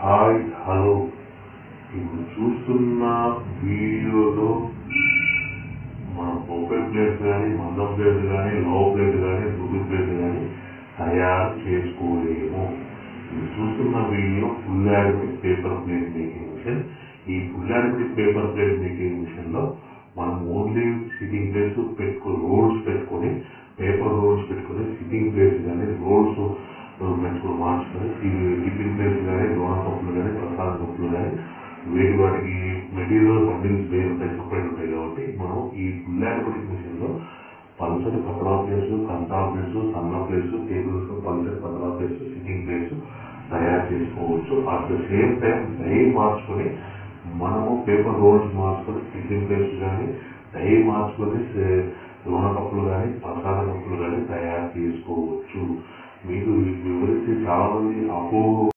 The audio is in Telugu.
హాయ్ హలో ఇప్పుడు చూస్తున్న వీడియోలో మన ఓపెన్ ప్లేస్ కానీ మందం ప్లేస్ కానీ లో ప్లేస్ కానీ దుడ్డు ప్లేస్ కానీ తయారు చేసుకోలేము ఇది చూస్తున్న video full automatic paper plate making machine ఈ full automatic paper plate making machine లో మనం ఓన్లీ సిట్టింగ్ ప్లేస్ పెట్టుకుని రోల్స్ పెట్టుకొని పేపర్ రోల్స్ పెట్టుకొని సిట్టింగ్ ప్లేస్ కానీ రోల్స్ పెట్టుకుని మార్చుకొని టిఫిన్ ప్లేస్ కానీ లోన కప్పులు కానీ ప్రసాద కప్పులు కానీ వేటి వాటికి మెటీరియల్ బండిల్స్ వేరు ఉంటాయి సపరేట్ ఉంటాయి కాబట్టి మనం ఈ ఫుల్ యాడమిక్ మిషన్ లో పల్సటి పతలా ప్లేస్ కంటా ప్లేస్ సన్న ప్లేస్ టేబుల్స్ పల్సటి పతలా ప్లేస్ సిట్టింగ్ ప్లేస్ తయారు చేసుకోవచ్చు at the same time die మార్చుకొని మనము పేపర్ రోల్స్ మార్చుకొని టిఫిన్ ప్లేస్ కానీ డై మార్చుకొని సే- లోన కప్పులు కానీ ప్రసాద కప్పులు కానీ తయారు చేసుకోవచ్చు మీకు ఈ వివరించి చాలా మంది అపో